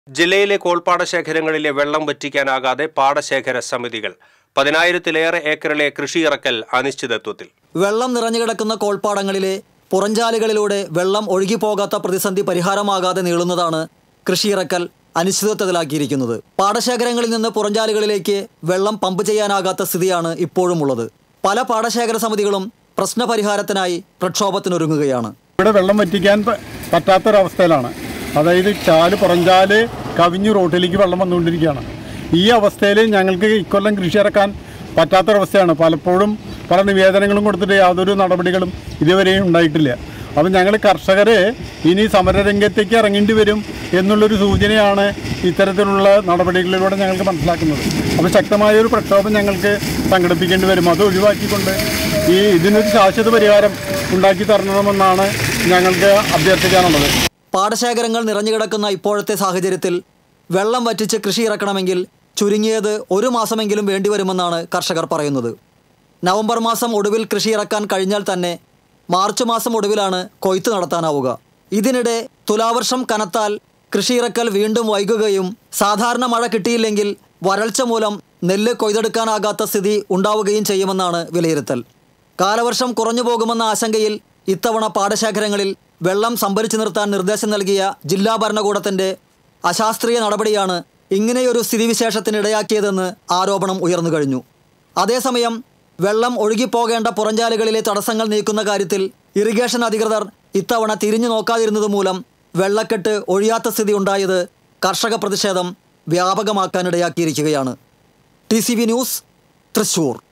ജില്ലയിലെ കോൾപ്പാടശേഖരങ്ങളിലെ വെള്ളം വറ്റിക്കാനാകാതെ പാടശേഖര സമിതികൾ പതിനായിരത്തിലേറെ ഏക്കറിലെ കൃഷിയിറക്കൽ അനിശ്ചിതത്വത്തിൽ വെള്ളം നിറഞ്ഞുകിടക്കുന്ന കോൾപ്പാടങ്ങളിലെ പുറഞ്ചാലുകളിലൂടെ വെള്ളം ഒഴുകിപ്പോകാത്ത പ്രതിസന്ധി പരിഹാരമാകാതെ നീളുന്നതാണ് കൃഷിയിറക്കൽ അനിശ്ചിതത്വത്തിലാക്കിയിരിക്കുന്നത് പാടശേഖരങ്ങളിൽ നിന്ന് പുറഞ്ചാലുകളിലേക്ക് വെള്ളം പമ്പ് ചെയ്യാനാകാത്ത സ്ഥിതിയാണ് ഇപ്പോഴും ഉള്ളത് പല പാടശേഖര സമിതികളും പ്രശ്നപരിഹാരത്തിനായി പ്രക്ഷോഭത്തിനൊരുങ്ങുകയാണ് ഇവിടെ വെള്ളം വറ്റിക്കാൻ പ- പറ്റാത്തൊരവസ്ഥയിലാണ് അതായത് ചാല് പുറഞ്ചാല് കവിഞ്ഞ് റോട്ടിലേക്ക് വെള്ളം വന്നുകൊണ്ടിരിക്കുകയാണ് ഈ അവസ്ഥയിൽ ഞങ്ങൾക്ക് ഇക്കൊല്ലം കൃഷി ഇറക്കാൻ പറ്റാത്തൊരവസ്ഥയാണ് പലപ്പോഴും പല നിവേദനങ്ങളും കൊടുത്തിട്ട് യാതൊരു നടപടികളും ഇതുവരെയും ഉണ്ടായിട്ടില്ല അപ്പം ഞങ്ങൾ കർഷകർ ഇനി സമരരംഗത്തേക്ക് ഇറങ്ങേണ്ടി വരും എന്നുള്ളൊരു സൂചനയാണ് ഇത്തരത്തിലുള്ള നടപടികളിലൂടെ ഞങ്ങൾക്ക് മനസ്സിലാക്കുന്നത് അപ്പോൾ ശക്തമായ ഒരു പ്രക്ഷോഭം ഞങ്ങൾക്ക് സംഘടിപ്പിക്കേണ്ടി വരും അത് ഒഴിവാക്കിക്കൊണ്ട് ഈ ഇതിനൊരു ശാശ്വത പരിഹാരം ഉണ്ടാക്കി തരണമെന്നാണ് ഞങ്ങൾക്ക് അഭ്യർത്ഥിക്കാനുള്ളത് പാടശേഖരങ്ങൾ നിറഞ്ഞുകിടക്കുന്ന ഇപ്പോഴത്തെ സാഹചര്യത്തിൽ വെള്ളം വറ്റിച്ച് കൃഷി ഇറക്കണമെങ്കിൽ ചുരുങ്ങിയത് ഒരു മാസമെങ്കിലും വേണ്ടിവരുമെന്നാണ് കർഷകർ പറയുന്നത് നവംബർ മാസം ഒടുവിൽ കൃഷി ഇറക്കാൻ കഴിഞ്ഞാൽ തന്നെ മാർച്ച് മാസം ഒടുവിലാണ് കൊയ്ത്ത് നടത്താനാവുക ഇതിനിടെ തുലാവർഷം കനത്താൽ കൃഷി ഇറക്കൽ വീണ്ടും വൈകുകയും സാധാരണ മഴ കിട്ടിയില്ലെങ്കിൽ വരൾച്ച മൂലം നെല്ല് കൊയ്തെടുക്കാനാകാത്ത സ്ഥിതി ഉണ്ടാവുകയും ചെയ്യുമെന്നാണ് വിലയിരുത്തൽ കാലവർഷം കുറഞ്ഞു പോകുമെന്ന ആശങ്കയിൽ ഇത്തവണ പാടശേഖരങ്ങളിൽ വെള്ളം സംഭരിച്ചു നിർത്താൻ നിർദ്ദേശം നൽകിയ ജില്ലാ ഭരണകൂടത്തിന്റെ അശാസ്ത്രീയ നടപടിയാണ് ഇങ്ങനെയൊരു സ്ഥിതിവിശേഷത്തിനിടയാക്കിയതെന്ന് ആരോപണം ഉയർന്നു കഴിഞ്ഞു അതേസമയം വെള്ളം ഒഴുകിപ്പോകേണ്ട പുറഞ്ചാലുകളിലെ തടസ്സങ്ങൾ നീക്കുന്ന കാര്യത്തിൽ ഇറിഗേഷൻ അധികൃതർ ഇത്തവണ തിരിഞ്ഞു നോക്കാതിരുന്നത് മൂലം വെള്ളക്കെട്ട് ഒഴിയാത്ത സ്ഥിതി ഉണ്ടായത് കർഷക പ്രതിഷേധം വ്യാപകമാക്കാനിടയാക്കിയിരിക്കുകയാണ് T C V news Thrissur